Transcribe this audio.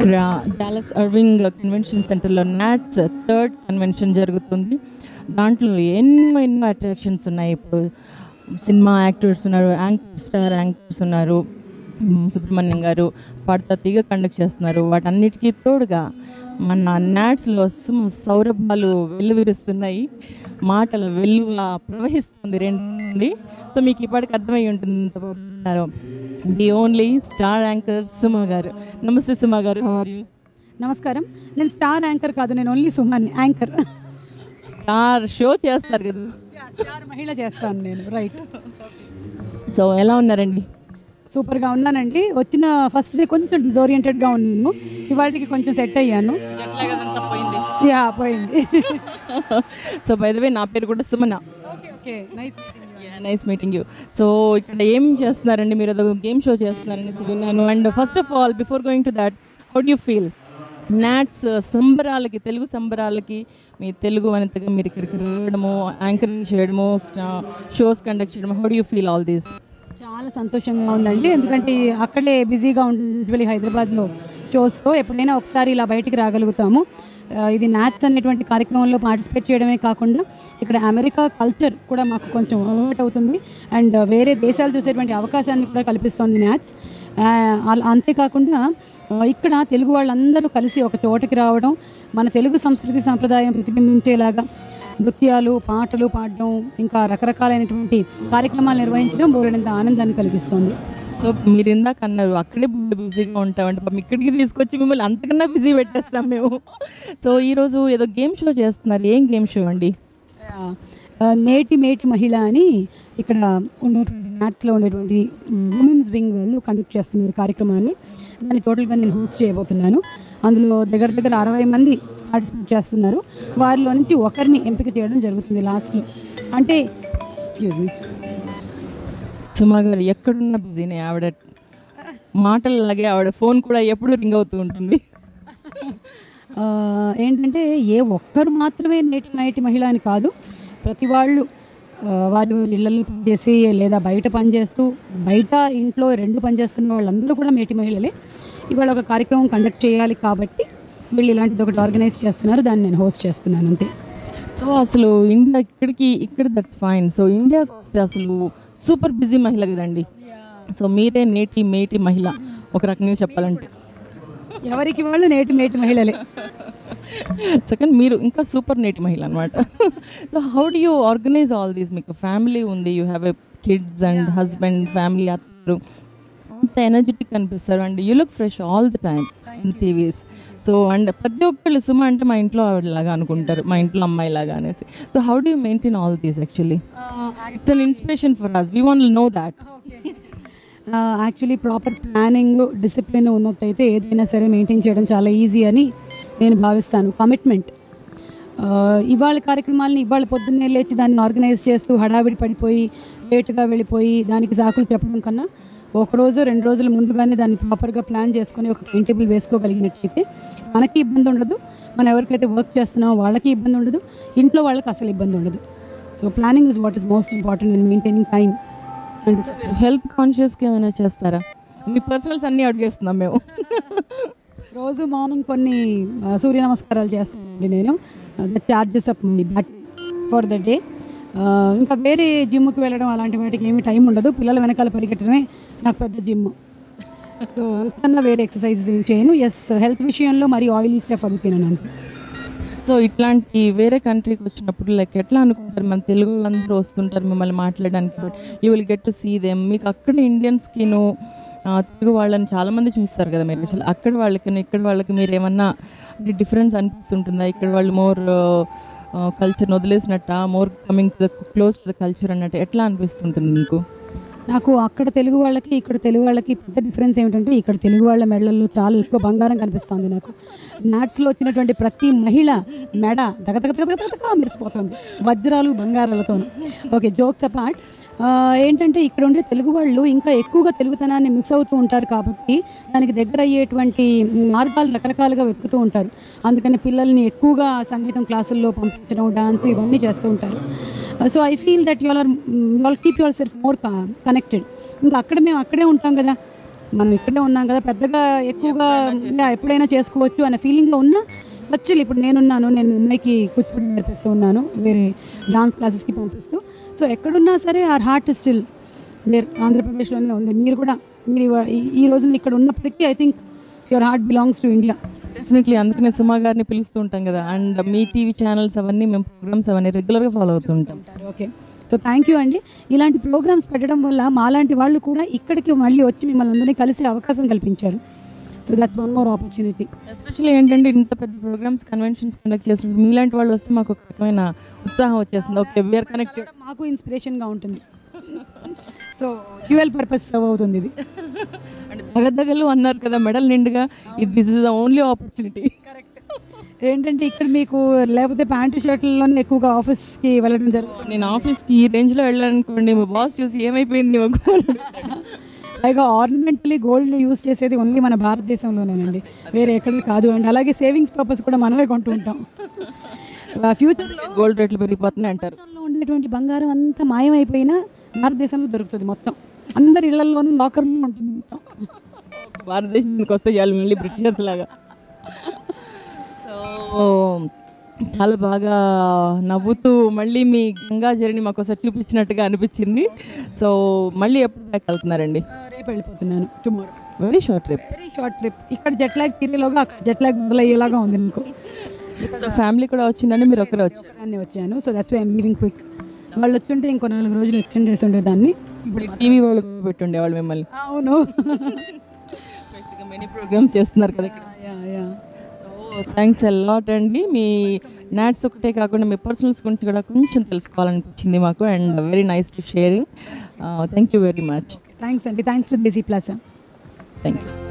ఇక్కడ Dallas Irving convention సెంటర్లో NATS third convention జరుగుతుంది దాంట్లో ఎన్నో ఎన్నో అట్రాక్షన్స్ ఉన్నాయి ఇప్పుడు సినిమా యాక్టర్స్ ఉన్నారు యాంకర్ స్టార్ యాంకర్స్ ఉన్నారు మ్, సుబ్రహ్మణ్యం గారు పాడతా తీగ కండక్ట్ చేస్తున్నారు వాటన్నిటికీ తోడుగా మన నాట్స్లో సుమ సౌరభాలు వెల్లువిరుస్తున్నాయి మాటల వెల్లువ ప్రవహిస్తుంది రెండు నుండి సో మీకు ఇప్పటికి అర్థమై ఉంటుంది the only star anchor Suma garu నమస్తే సుమ గారు How are you? నమస్కారం నేను స్టార్ యాంకర్ కాదు నేను only Suman anchor star show చేస్తారు కదా స్టార్ మహిళ చేస్తాను నేను రైట్ సో ఎలా ఉన్నారండి సూపర్గా ఉన్నానండి వచ్చిన ఫస్ట్ డే కొంచెం డిజోరియంటెడ్గా ఉన్నాను ఇవాళకి కొంచెం సెట్ అయ్యాను యా పోయింది సో బై ద వే నా పేరు కూడా Sumana okay okay nice nice meeting you so ఇక్కడ ఏం చేస్తున్నారండి మీరు ఏదో గేమ్ షో చేస్తున్నారని విన్నాను and first of all before going to that how do you feel NATS సంబరాలకి తెలుగు సంబరాలకి మీ తెలుగు వనితగా మీరు ఇక్కడికి రావడము యాంకరింగ్ చేయడము షోస్ కండక్ట్ చేయడము how do you feel all these చాలా సంతోషంగా ఉందండి ఎందుకంటే అక్కడే బిజీగా ఉంటుంది హైదరాబాద్లో షోస్తో ఎప్పుడైనా ఒకసారి ఇలా బయటికి రాగలుగుతాము ఆ, ఇది నాట్స్ అనేటువంటి కార్యక్రమంలో పార్టిసిపేట్ చేయడమే కాకుండా ఇక్కడ అమెరికా కల్చర్ కూడా మాకు కొంచెం అలవాటు అవుతుంది అండ్ వేరే దేశాలు చూసేటువంటి అవకాశాన్ని కూడా కల్పిస్తుంది నాట్స్ అంతేకాకుండా ఆ, ఇక్కడ తెలుగు వాళ్ళందరూ కలిసి ఒక చోటకి రావడం మన తెలుగు సంస్కృతి సంప్రదాయం ప్రతిబింబించేలాగా నృత్యాలు పాటలు పాడడం ఇంకా రకరకాలైనటువంటి కార్యక్రమాలు నిర్వహించడం బోలెడంత ఆనందాన్ని కలిగిస్తుంది సో మీరు ఇందాక అన్నారు అక్కడే బిజీగా ఉంటామంటే పాపం ఇక్కడికి తీసుకొచ్చి మిమ్మల్ని అంతకన్నా బిజీ పెట్టేస్తాం మేము సో ఈరోజు ఏదో గేమ్ షో చేస్తున్నారు ఏం గేమ్ షో అండి ఆ, నేటి మేటి మహిళ అని ఇక్కడ ఉండేటువంటి నాట్స్లో ఉండేటువంటి ఉమెన్స్ వింగ్ వాళ్ళు కండక్ట్ చేస్తున్నారు కార్యక్రమాన్ని దాన్ని టోటల్గా నేను హోస్ట్ చేయబోతున్నాను అందులో దగ్గర దగ్గర అరవై మంది పార్టిసిపేట్ చేస్తున్నారు వారిలో నుంచి ఒకరిని ఎంపిక చేయడం జరుగుతుంది లాస్ట్లో అంటే ఎక్స్క్యూజ్ మీ సుమా గారు ఎక్కడున్న బిజీనే ఆవిడ మాటలలాగే ఆవిడ ఫోన్ కూడా ఎప్పుడు రింగ్ అవుతూ ఉంటుంది ఆ, ఏంటంటే ఏ ఒక్కరు మాత్రమే నేటి నేటి మహిళ అని కాదు ప్రతి వాళ్ళు ఆ, వారు ఇళ్ళల్లో పనిచేసి లేదా బయట పనిచేస్తూ బయట ఇంట్లో రెండు పనిచేస్తున్న వాళ్ళందరూ కూడా మేటి మహిళలే ఇవాళ ఒక కార్యక్రమం కండక్ట్ చేయాలి కాబట్టి వీళ్ళు ఇలాంటిది ఒకటి ఆర్గనైజ్ చేస్తున్నారు దాన్ని నేను హోస్ట్ చేస్తున్నాను అంతే సో అసలు ఇండియా ఇక్కడికి ఇక్కడ దట్స్ ఫైన్ సో ఇండియాకి వస్తే అసలు సూపర్ బిజీ మహిళ కదండి సో మీరే నేటి మేటి మహిళ ఒక రకంగా చెప్పాలంటే ఎవరికి వాళ్ళు నేటి మేటి మహిళలే సెకండ్ మీరు ఇంకా సూపర్ నేటి మహిళ అనమాట so how do you organise all these మీకు ఫ్యామిలీ ఉంది you have a kids and husband family అత్తరు అంత ఎనర్జెటిక్ అనిపిస్తారు and you look fresh all the time in TVs so and ప్రతి ఒక్కళ్ళు సుమ అంటే మా ఇంట్లో ఆవిడలాగా అనుకుంటారు మా ఇంట్లో అమ్మాయి లాగా అనేసి so how do you maintain all these actually it's an inspiration for us we want know that actually proper planning discipline ఉన్నట్టయితే ఏదైనా సరే మెయింటైన్ చేయడం చాలా ఈజీ అని నేను భావిస్తాను కమిట్మెంట్ ఇవాళ కార్యక్రమాలని ఇవాళ పొద్దున్నే లేచి దాన్ని ఆర్గనైజ్ చేస్తూ హడావిడి పడిపోయి లేటుగా వెళ్ళిపోయి దానికి సాకులు చెప్పడం కన్నా ఒక రోజు రెండు రోజుల ముందుగానే దాన్ని ప్రాపర్గా ప్లాన్ చేసుకొని ఒక టైం టేబుల్ వేసుకోగలిగినట్టయితే మనకి ఇబ్బంది ఉండదు మనం ఎవరికైతే వర్క్ చేస్తున్నామో వాళ్ళకి ఇబ్బంది ఉండదు ఇంట్లో వాళ్ళకి అసలు ఇబ్బంది ఉండదు so planning is what is most important in maintaining time and health కాన్షియస్గా ఏమైనా చేస్తారా మీ పర్సనల్స్ అన్నీ అడిగేస్తున్నాం మేము రోజు మార్నింగ్ కొన్ని ఆ, సూర్య నమస్కారాలు చేస్తానండి నేను charges up my but for the day ఇంకా వేరే జిమ్కి వెళ్ళడం అలాంటి వాటికి ఏమీ టైం ఉండదు పిల్లల వెనకాల పరిగెట్టడమే నాకు పెద్ద జిమ్ సో అంతకన్నా వేరే ఎక్సర్సైజెస్ ఏం చేయను ఎస్ హెల్త్ విషయంలో మరి ఆయిలీ స్టఫ్ అది తినను అంతే సో ఇట్లాంటి వేరే కంట్రీకి వచ్చినప్పుడు లైక్ ఎట్లా అనుకుంటారు మన తెలుగు వాళ్ళందరూ వస్తుంటారు మిమ్మల్ని మాట్లాడడానికి but you will get to see them మీకు అక్కడ ఇండియన్స్కిను తెలుగు వాళ్ళని చాలా మంది చూస్తారు కదా మీరు అసలు అక్కడ వాళ్ళకి ఇక్కడ వాళ్ళకి మీరు ఏమన్నా అంటే డిఫరెన్స్ అనిపిస్తుంటుందా ఇక్కడ వాళ్ళు మోర్ కల్చర్ని వదిలేసినట్ట more coming to the close to the culture అన్నట్టు ఎట్లా అనిపిస్తుంటుంది మీకు నాకు అక్కడ తెలుగు వాళ్ళకి ఇక్కడ తెలుగు వాళ్ళకి పెద్ద డిఫరెన్స్ ఏమిటంటే ఇక్కడ తెలుగు వాళ్ళ మెడలలో చాలా ఎక్కువ బంగారం కనిపిస్తుంది నాకు నాట్స్లో వచ్చినటువంటి ప్రతి మహిళ మెడ దగదగదగదగదగా మెరిసిపోతుంది వజ్రాలు బంగారాలతో ఓకే జోక్స్ అపార్ట్ ఏంటంటే ఇక్కడ ఉండే తెలుగు వాళ్ళు ఇంకా ఎక్కువగా తెలుగుతనాన్ని మిక్స్ అవుతూ ఉంటారు కాబట్టి దానికి దగ్గర అయ్యేటువంటి మార్గాలు రకరకాలుగా వెతుకుతూ ఉంటారు అందుకని పిల్లల్ని ఎక్కువగా సంగీతం క్లాసుల్లో పంపించడం డాన్స్ ఇవన్నీ చేస్తూ ఉంటారు so I feel that your your keep yourself more connected ఇంకా అక్కడ మేము అక్కడే ఉంటాం కదా మనం ఇక్కడే ఉన్నాం కదా పెద్దగా ఎక్కువగా యా, ఎప్పుడైనా చేసుకోవచ్చు అనే ఫీలింగ్లో ఉన్నా వచ్చి ఇప్పుడు నేనున్నాను నేను అమ్మాయికి కూచిపూడి నేర్పిస్తూ ఉన్నాను వేరే డాన్స్ క్లాసెస్కి పంపిస్తూ సో ఎక్కడున్నా సరే ఆర్ హార్ట్ స్టిల్ దేర్ ఆంధ్రప్రదేశ్లోనే ఉంది మీరు కూడా మీరు ఇవ- ఈ- ఈ రోజున ఇక్కడ ఉన్నప్పటికీ I think your heart belongs to India definitely అందుకనే సుమా గారిని పిలుస్తూ ఉంటాం కదా అండ్ మీ టీవీ ఛానల్స్ అవన్నీ మేము ప్రోగ్రామ్స్ అవన్నీ రెగ్యులర్గా ఫాలో అవుతూ ఉంటాం ఉంటారు ఓకే సో థ్యాంక్ యూ అండి ఇలాంటి ప్రోగ్రామ్స్ పెట్టడం వల్ల మాలాంటి వాళ్ళు కూడా ఇక్కడికి మళ్ళీ వచ్చి మిమ్మల్ని అందరినీ కలిసే అవకాశం కల్పించారు so that's one more opportunity especially ఏంటంటే ఇంత పెద్ద ప్రోగ్రామ్స్ కన్వెన్షన్స్ కండక్ట్ చేసినప్పుడు మీలాంటి వాళ్ళు వస్తే మాకు ఒక రకమైన ఉత్సాహం వచ్చేస్తుంది ఓకే వీఆర్ కనెక్టెడ్ మాకు ఇన్స్పిరేషన్గా ఉంటుంది సో డ్యూయల్ పర్పస్ సర్వ్ అవుతుంది ఇది అంటే దగదగలు అన్నారు కదా మెడల్ నిండుగా ఇది this is the only opportunity ఏంటంటే ఇక్కడ మీకు లేకపోతే ప్యాంటు షర్ట్లలోనే ఎక్కువగా ఆఫీస్కి వెళ్ళడం జరుగుతుంది నేను ఆఫీస్కి ఈ రేంజ్లో వెళ్ళాలనుకోండి మా బాస్ చూసి ఏమైపోయింది మాకు పైగా ఆర్నమెంటలీ గోల్డ్ యూజ్ చేసేది ఓన్లీ మన భారతదేశంలోనేనండి వేరే ఎక్కడ కాదు అండి అలాగే సేవింగ్స్ పర్పస్ కూడా మనమే కొంటూ ఉంటాం ఫ్యూచర్లో గోల్డ్ రేట్లు పెరిగిపోతున్నాయి అంటారు దేశంలో ఉండేటువంటి బంగారం అంతా మాయమైపోయినా భారతదేశంలో దొరుకుతుంది మొత్తం అందరి ఇళ్లలోనూ లాకర్లో ఉంటుంది మొత్తం భారతదేశానికి వస్తే చాలు మళ్ళీ బ్రిటిషర్స్ లాగా సో చాలా బాగా నవ్వుతూ మళ్ళీ మీ గంగా జర్నీ మాకు ఒకసారి చూపించినట్టుగా అనిపించింది సో మళ్ళీ ఎప్పుడు బ్యాక్ వెళ్తున్నారండి రేపు వెళ్ళిపోతున్నాను tomorrow very short trip very short trip ఇక్కడ జెట్ లాగ్ తీరేలోగా అక్కడ జెట్ లాగ్ మొదలయ్యేలాగా ఉంది నాకు సో ఫ్యామిలీ కూడా వచ్చిందండి మీరు ఒకరే వచ్చారు ఒకదాన్ని వచ్చాను so that's why I'm leaving quick వాళ్ళు వచ్చుంటే ఇంకో నాలుగు రోజులు ఎక్స్టెండ్ చేస్తుండే దాన్ని ఇప్పుడు టీవీ వాళ్ళు పెట్టుండే వాళ్ళు మిమ్మల్ని అవును మెనీ ప్రోగ్రామ్స్ చేస్తున్నారు కదా ఇక్కడ yeah yeah so thanks lot అండి మీ నాట్స్ ఒకటే కాకుండా మీ పర్సనల్స్ గురించి కూడా కొంచెం తెలుసుకోవాలనిపించింది మాకు and very nice to sharing thank you very much thanks అండి థ్యాంక్స్ టు బేసీ ప్లాజా థ్యాంక్ యూ